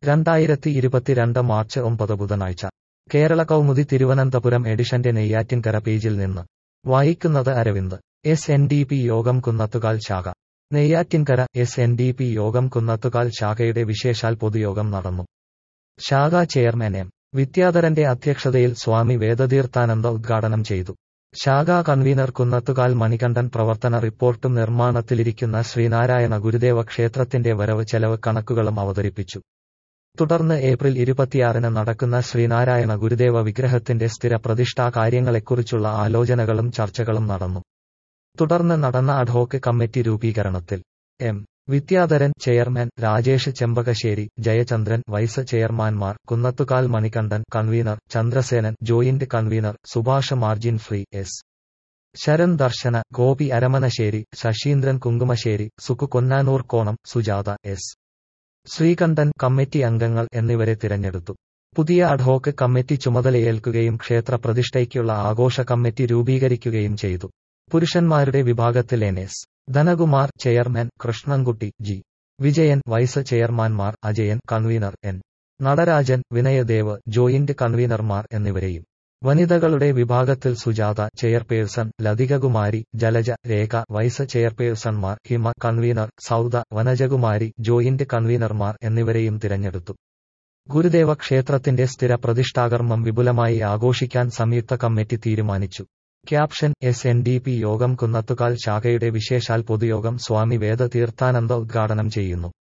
രണ്ടായിരത്തി ഇരുപത്തിരണ്ട് മാർച്ച് ഒമ്പത് ബുധനാഴ്ച കേരള കൗമുദി തിരുവനന്തപുരം എഡിഷന്റെ നെയ്യാറ്റിൻകര പേജിൽ നിന്ന് വായിക്കുന്നത് Aravind S N D P യോഗം കുന്നത്തുകാൽ ശാഖ Neyyattinkara S N D P യോഗം കുന്നത്തുകാൽ ശാഖയുടെ വിശേഷാൽ പൊതുയോഗം നടന്നു ശാഖാ ചെയർമാൻ എം വിദ്യാധരന്റെ അധ്യക്ഷതയിൽ സ്വാമി വേദതീർത്ഥാനന്ദ ഉദ്ഘാടനം ചെയ്തു ശാഖാ കൺവീനർ കുന്നത്തുകാൽ മണികണ്ഠൻ പ്രവർത്തന റിപ്പോർട്ടും നിർമ്മാണത്തിലിരിക്കുന്ന ശ്രീനാരായണ ഗുരുദേവ ക്ഷേത്രത്തിന്റെ വരവ് ചെലവ് കണക്കുകളും അവതരിപ്പിച്ചു തുടർന്ന് ഏപ്രിൽ ഇരുപത്തിയാറിന് നടക്കുന്ന ശ്രീനാരായണ ഗുരുദേവ വിഗ്രഹത്തിന്റെ സ്ഥിര പ്രതിഷ്ഠാ കാര്യങ്ങളെക്കുറിച്ചുള്ള ആലോചനകളും ചർച്ചകളും നടന്നു തുടർന്ന് നടന്ന അഡ്ഹോക്ക് കമ്മിറ്റി രൂപീകരണത്തിൽ M Vidyadharan chairman Rajesh Chembakassery Jayachandran vice ചെയർമാൻമാർ Kunnathukal Manikandan convener Chandrasenan joint convener Subhash margin free S Saran Darshana Gopi Aramanassery Sasheendran Kunkumassery Sukku Konnanoor Konam Sujatha S Sreekandan committee അംഗങ്ങൾ എന്നിവരെ തിരഞ്ഞെടുത്തു പുതിയ അഡ്ഹോക്ക് കമ്മിറ്റി ചുമതലയേൽക്കുകയും ക്ഷേത്ര പ്രതിഷ്ഠയ്ക്കുള്ള ആഘോഷ കമ്മിറ്റി രൂപീകരിക്കുകയും ചെയ്തു പുരുഷന്മാരുടെ വിഭാഗത്തിൽ N S Dhanakumar chairman Krishnankutty G Vijayan vice ചെയർമാൻമാർ Ajayan convener N Natarajan Vinayadev joint കൺവീനർമാർ എന്നിവരെയും വനിതകളുടെ വിഭാഗത്തിൽ സുജാത ചെയർപേഴ്സൺ ലതികകുമാരി ജലജ രേഖ വൈസ് ചെയർപേഴ്സൺമാർ ഹിമ കൺവീനർ സൗദ വനജകുമാരി ജോയിന്റ് കൺവീനർമാർ എന്നിവരെയും തിരഞ്ഞെടുത്തു ഗുരുദേവ ക്ഷേത്രത്തിന്റെ സ്ഥിര പ്രതിഷ്ഠാകർമ്മം വിപുലമായി ആഘോഷിക്കാൻ സംയുക്ത കമ്മിറ്റി തീരുമാനിച്ചു caption S N D P യോഗം കുന്നത്തുകാൽ ശാഖയുടെ വിശേഷാൽ പൊതുയോഗം സ്വാമി വേദ തീർത്ഥാനന്ദ ഉദ്ഘാടനം ചെയ്യുന്നു